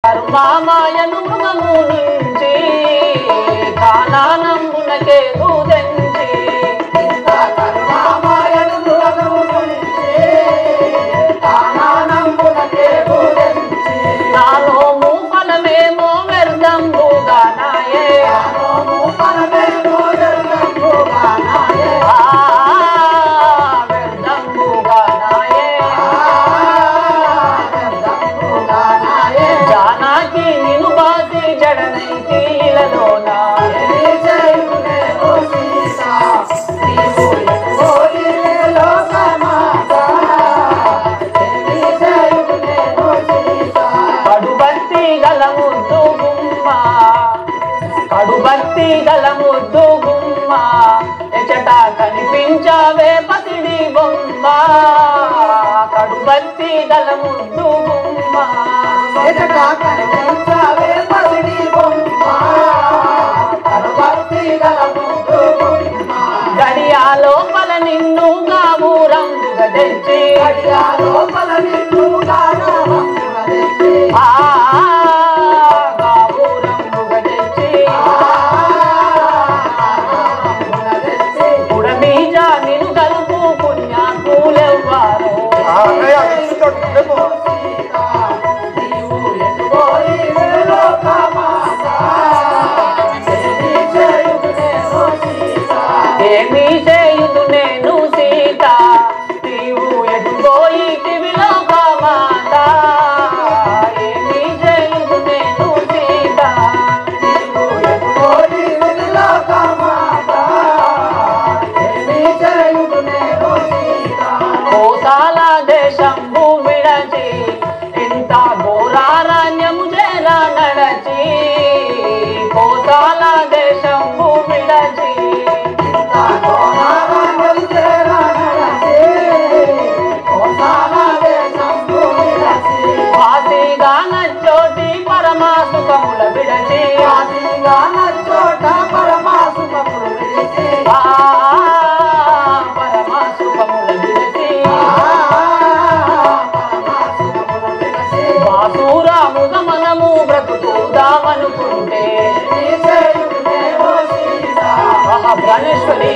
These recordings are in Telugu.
కర్మామాయను మృగము నుంచి కానానంబునకే దూదంచి నాలోము ఫలమేమో వ్యర్థంబుగా నాయే ఆ, వ్యర్థంబుగా నాయే జానాకి నిను బాసి జడనైతి ఇలలోనా కడుబత్తి గల ముద్దు గుమ్మ కడుబత్తి గల ముద్దు గుమ్మ ఎచట కనిపించావే పసిడి బొమ్మ కడుబత్తి గల ముద్దు గుమ్మ గడియా లోపల నిన్నుగా ఊరందుగా తెచ్చి ఆ ఊరందుగా తెచ్చి పుడమీజ నిన్ను కలుపు పుణ్యాకులెవ్వారు ఏమి చేయుదు నేను సీత నీవు ఎటుపోయి కివిలోక మాత ఏమి చేయుదు నేను సీత నీవు ఎటుపోయి కోసాల దేశంబు విడచి ఇంత ఘోరారణ్యము చేర నడచి కోసాల దేశంబు విడచి వాసిగా నచ్చోటి పరమా సుఖముల విడచి ఆ పరమా సుఖముల విడచి వాసురాముగా మనము బ్రతుకుదామనుకుంటే ఆహా ప్రాణేశ్వరి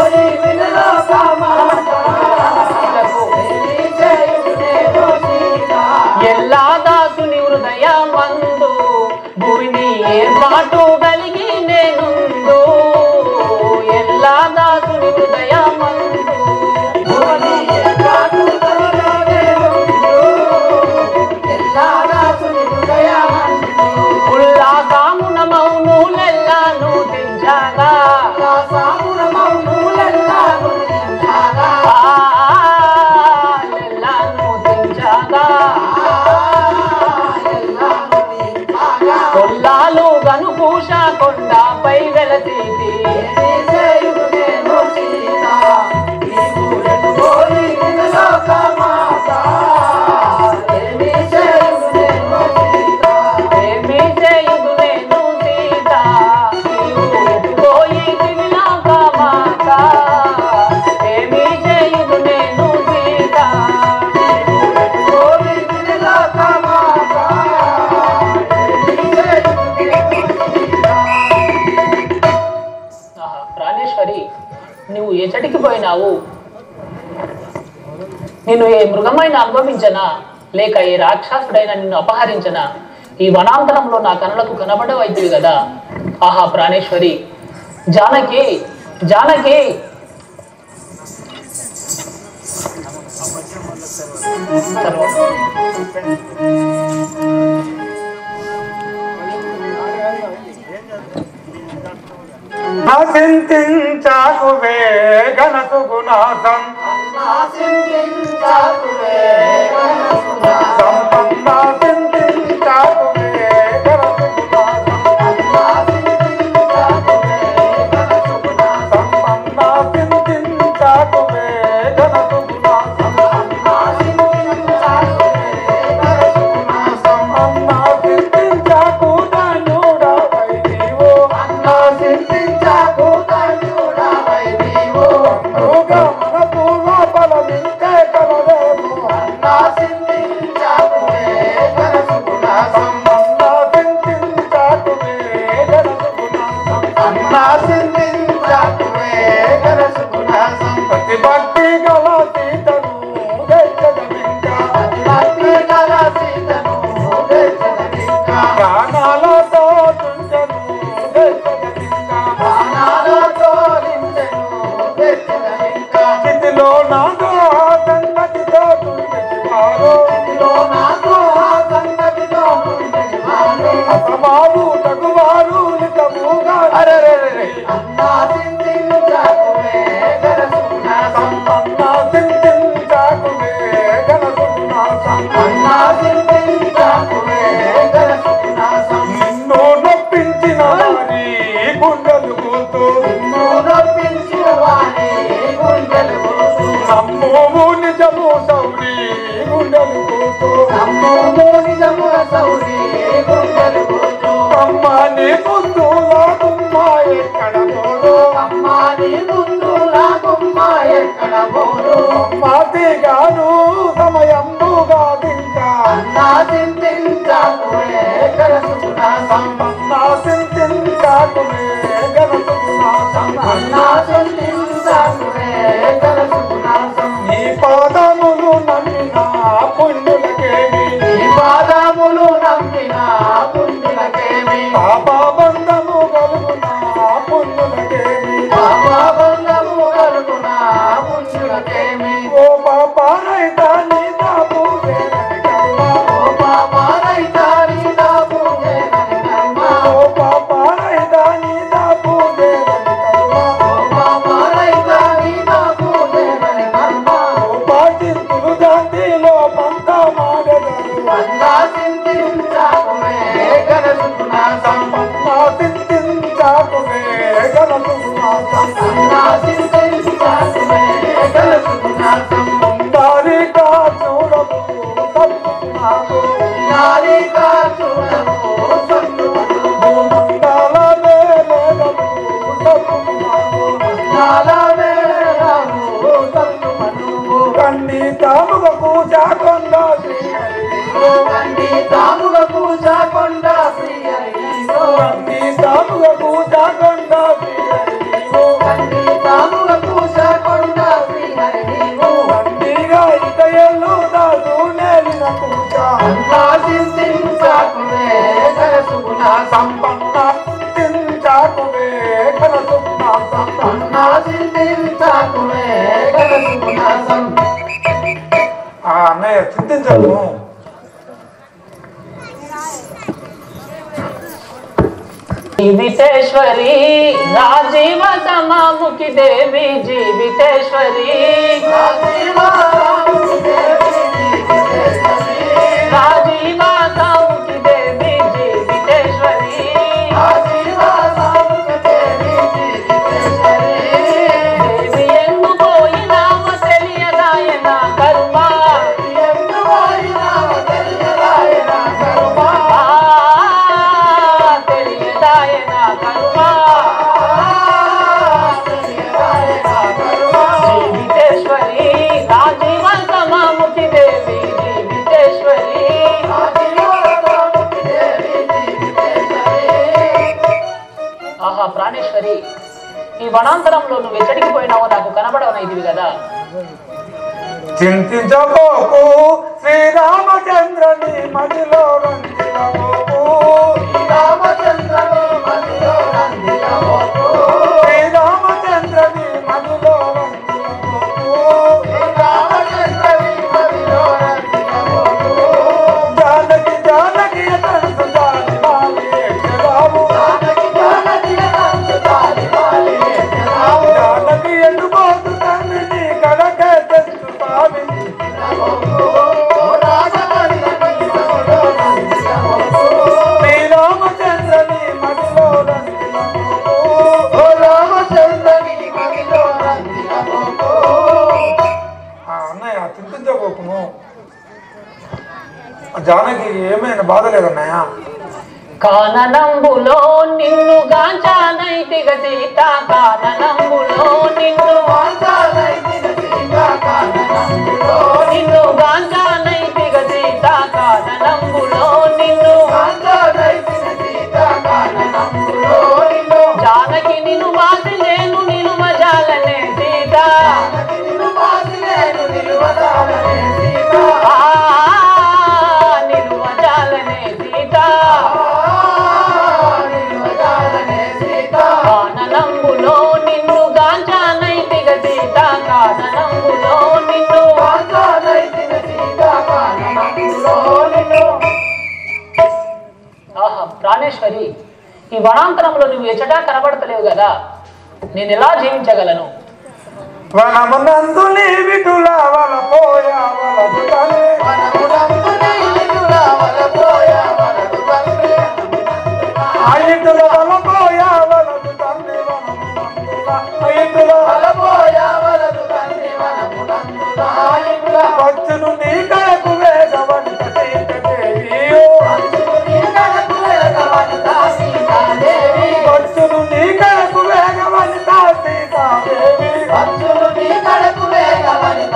ఎల్లా దాసుని హృదయమందు భూమిని ఏర్పాటు కలిగి నేనుందు ఎల్లా దాసుని హృదయమందు ఉల్లాసామున మౌనులెల్లాను దించగా ఆ, ఎల్లాను దించగా కొల్లాలు గనుపూష కొండపై వెలతీతి ఏమి చేయుదు నేను సీత నీవు ఎటుపోయి దివిలాక మాత ఏమి చేయుదు నేను సీత ఆహా, ప్రాణేశ్వరి నువ్వు ఎచటికి పోయినావు నిన్ను ఏ మృగమైన అనుభవించనా లేక ఏ రాక్షసుడైన నిన్ను అపహరించనా ఈ వనాంతరంలో నా కనులకు కనబడవైద్యువి కదా ఆహా ప్రాణేశ్వరి జానకి జానకి చింతించాకు వేగనకు గుణాసం సంపన్న చింతించాకు వేగనకు గుణాసం సంపన్న చింతించాకు వేగనకు గుణాసం సంపన్న చింతించాకు ధన్యుడవై నీవు మృగ మన పూర్వ బలమింకే కలదే మాతిగాను సమయంబుగా తింటా అన్నా చింతించాకువే కలసుకున్నా సంపన్నా సింతించాకునే గనసుకున్నా అన్నా చింతించాకువే కలసుకున్నా నీ పాదములు నమ్మిన పుణ్యులకేమి నీ పాదములు నమ్మిన పుణ్యులకేమి పాపబంధము కలుగున పుణ్యులకేమి పాపబంధము కలుగున పుణ్యులకేమి ఓ పాపారైత నీ తాపు ఓ పాపారైత నీ దాపు చేయని కర్మ ఓ పాపారైత నీ తాపు ఓ పాపారైత నీ దాపు చేయని కర్మ ఓ పాటింతులు దాంతిలో పంత మాడెదరు అన్నా చింతించాకువే కలసుకున్నా సంపన్నా సింతించాకునే గనసుకున్నా అన్నా చింతించాకువే కలసుకున్నా ఉండాలిగా చూడము తప్పుకున్నాను నాలికా చూడము సొంతుమను భూమండల వేలము తప్పుకున్నాను నాలా వేళము సొంతుమను కన్నీ తాముగా పూజాకొండ శ్రీహరి కండి తాముగ పూజ కొండ శ్రీ హరిలో కన్నీ తాముగా పూజాకొండ శ్రీహరి కండి తాముగ పూజ కొండ శ్రీ హరిలో కన్నీగా ఇతయల్లు దాసు నేలిన పూజ అన్నా చింతించాకువే కలసుకున్నా సంపన్న చించాకువే కనసుకున్నా అన్నా చింతించాకువే కలసుకున్నా ఆ అన్నయ్య చింతించను జీవితేశ్వరి రాజీవ సమాముఖి దేవి జీవితేశ్వరి రాజీవ సముఖి దేవి జీవితేశ్వరి దేవి ఎందు పోయినామ తెలియదాయన కరుమ ఆ, తెలియదాయన కరుమ జీవితేశ్వరి రాజీవ సమాముఖి దేవి జీవితేశ్వరి ఆహా ప్రాణేశ్వరి ఈ వనాంతరంలో నువ్వు ఎచ్చడికి పోయినావో నాకు కనబడవనైదివి కదా చింతించబోకు శ్రీరామచంద్రని మదిలో రంజిలబోకు శ్రీరామచంద్రని మదిలో రంజిలబోకు జానకి జానకి తంసు జాని వాలి జవాబు జానకి ఎండుబోతు తండ్రిని కడకే తెచ్చు స్వామి శ్రీరామచంద్రని మదిలో రంజిలబోకు ఆ అన్నయ్య చింతించబోకును ఆ జానకి ఏమైనా బాధ లేదన్నయ్య కాననంబులో నిన్ను గాంచానైతిగ సీత కాననంబులో నిన్ను నిన్ను గాంచానైతిగ సీత కాననంబులో నిన్ను జానకి నిన్ను వాసి నేను నిలువ జాలనే సీత ఆ, నిలువ జాలనే సీత కాననంబులో నిన్ను గాంచానైతిగ సీత కాననంబులో నిన్ను ఆహా ప్రాణేశ్వరి ఈ వనాంతరంలో నువ్వు ఎచ్చటా కనబడతలేవు కదా నేను ఎలా జీవించగలను వనమునందు నీ విటుల వల పోయా వలదు తల్లి ఆ ఇటుల వల పోయా వలదు తల్లి వనమునందుల ఆ ఇటుల వచ్చును నీ కడకు వేగవంత సీతదేవియో వచ్చును నీ కడకు వేగవంత సీతాదేవి భక్తులు నీ కడకు వేగమని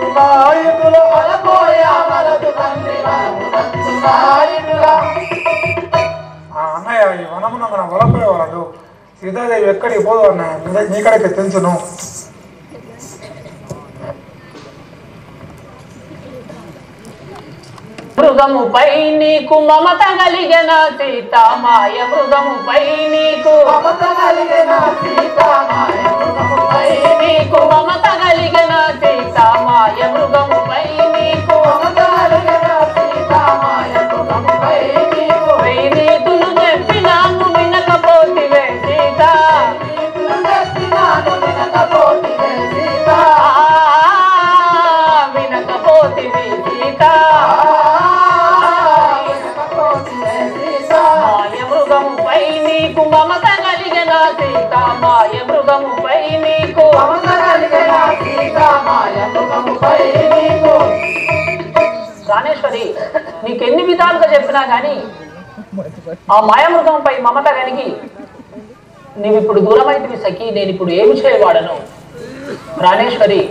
నాయకుల వలపోయా వలదు తండ్రి వరము నందు నాయుడులా ఆ అన్నయ్య ఈ వనమున మన వలపోయే వాళ్ళు సీతాదేవి ఎక్కడికి పోదు అన్నయ్య నీ- నీకడికి తెలుసును మృగముపై నీకు మమత కలిగిన సీతామాయ మృగముపై నీకు మమత కలిగిన సీతామాయ మృగముపై నీకు మమత కలిగిన సీతామాయ మృగముపై నీకు మమత కలిగిన సీతామాయ మృగముపై నీకు వెయ్యి నీతులు చెప్పినాను వినకపోతివే సీత నీతులు చెప్పినాను వినకపోతివే సీత ఆ, వినకపోతివి సీత వినకపోతివే సీత మాయ మృగముపై నీకు మమత కలిగిన సీత మాయ మృగముపై నీకు మమత కలిగిన సీతామాయ మృగముపై నీకు రాణేశ్వరి నీకెన్ని విధాలుగా చెప్పినా గాని ఆ మాయమృగంపై మమత కలిగి నీవిప్పుడు దూరమైతివి సఖి నేను ఇప్పుడు ఏమి చేయవాడను రాణేశ్వరి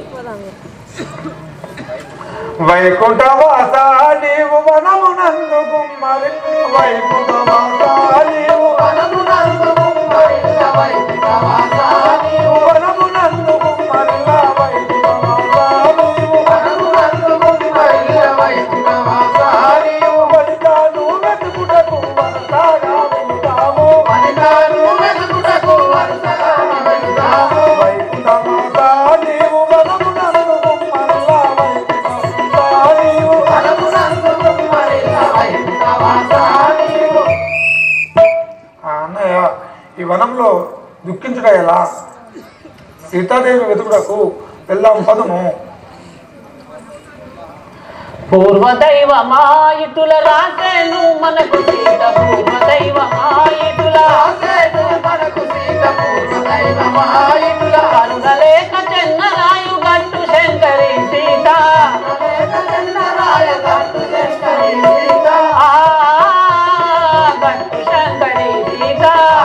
వైకుంఠవాస నీవు వనమునందు గుమ్మరి వైకుంఠవాస నీవు వనమునందు కుమ్మరిల్ల వైదికవాస నీవు వనమునందు గుమ్మరిల్ల వైకుంఠవాస నీవు వనమునందు కుమ్మరిల్ల వైదికవాస నీవు వనితాను వెతుకుటకు వనసాగా వెళుతాము వనితాను వెతుకుటకు వరుసగా వెళుతాము వైకుంఠవాస నీవు వనమునందు గుమ్మరిల్ల వైకుంఠవాస నీవు వనమునందు కుమ్మరిల్ల వైదికవాస నీవు ఆ అన్నయ్య ఈ వనంలో దుఃఖించుట ఎలా సీతాదేవి వెతుకుటకు వెళ్దాం పదము పూర్వదైవమా ఇటుల రాసేను మనకు సీత పూర్వదైవమా ఇటుల రాసేను మనకు సీత పూర్వ దైవమాయుల కరుణలేక చెన్నరాయు గట్టు శంకరి సీత చెన్నరాయ గట్టు శంకరి సీత ఆ గట్టు శంకరి సీత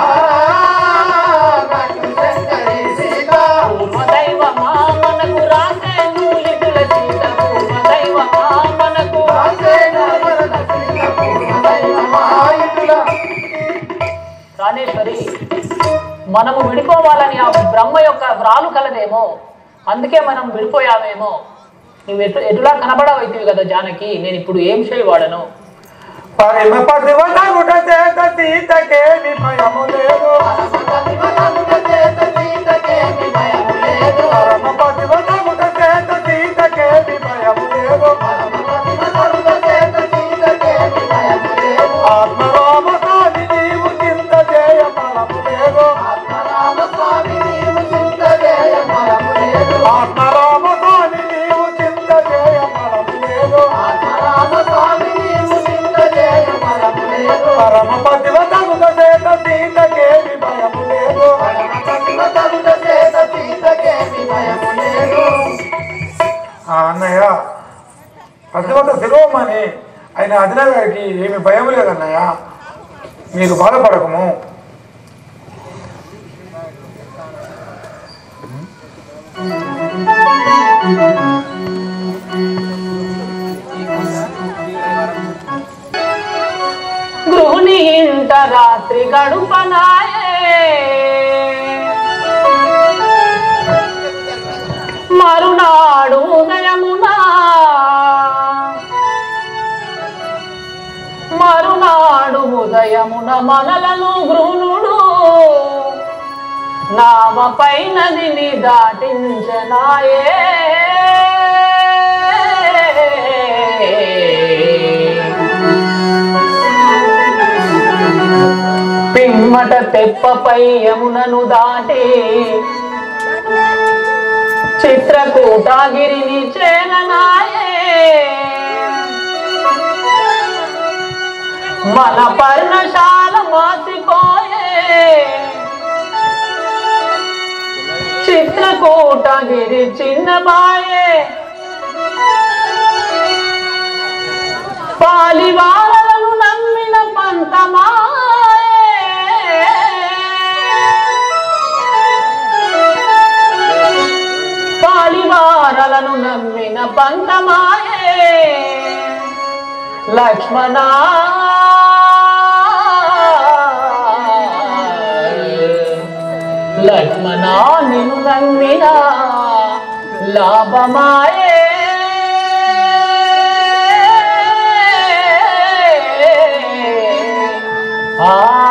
గట్టు శంకరి సీత పూర్వదైవమా మనకు రాసేను ఇటుల సీత పూర్వదైవమా మనకు రాసేను మనకు సీత పూర్వ దైవమాయుల రాణేశ్వరి మనము విడిపోవాలని ఆ బ్రహ్మ యొక్క వ్రాలు కలదేమో అందుకే మనం విడిపోయామేమో నువ్వు ఎటు ఎటులా కనబడవైతివి కదా జానకి నేను ఇప్పుడు ఏం చేయవాడను పరిమ పదివనగుట చేత సీతకేమి భయము లేదు పరమపతిమనమున చేత సీతకేమి భయము లేదు పరమ పదివనగుట చేత సీతకేమి భయము లేదు పరమపతిమనమున చేత సీతకేమి భయము లేదు ఆత్మరామ సాని నీవు చింత చేయ ఫలము లేదు ఆత్మరామ స్వామి నీవు చింత చేయ ఫలము లేదు ఆత్మరామ సాని నీవు చింత చేయ ఫలము లేదు ఆత్మరామ స్వామి నీవు చింత చేయ ఫలము లేదు పరమ పదివనగుట చేత సీతకేమి భయము లేదు పరమపతిమనమున చేత సీతకేమి భయము లేదు ఆ అన్నయ్య పతివత శిరోమణి ఆయన అదిన గారికి ఏమి భయం లేదన్నయ్య మీరు బాధపడకము గృహిణి ఇంట రాత్రి గడుపనాయే మరునాడు ఉదయమునా మరునాడు ఉదయమున మనలను గృహుణుడు నామపై నదిని దాటించనాయే పిమ్మట తెప్పపై యమునను దాటి చిత్రకూటాగిరిని చేరనాయే మన పర్ణశాల మాసిపోయే చిత్రకూటగిరి చిన్నబాయే పాలివారలను నమ్మిన పంతమాయే పాలివార మాటలను నమ్మిన పంతమాయే లక్ష్మణ లక్ష్మణ నిన్ను నమ్మిన లాభమాయే ఆ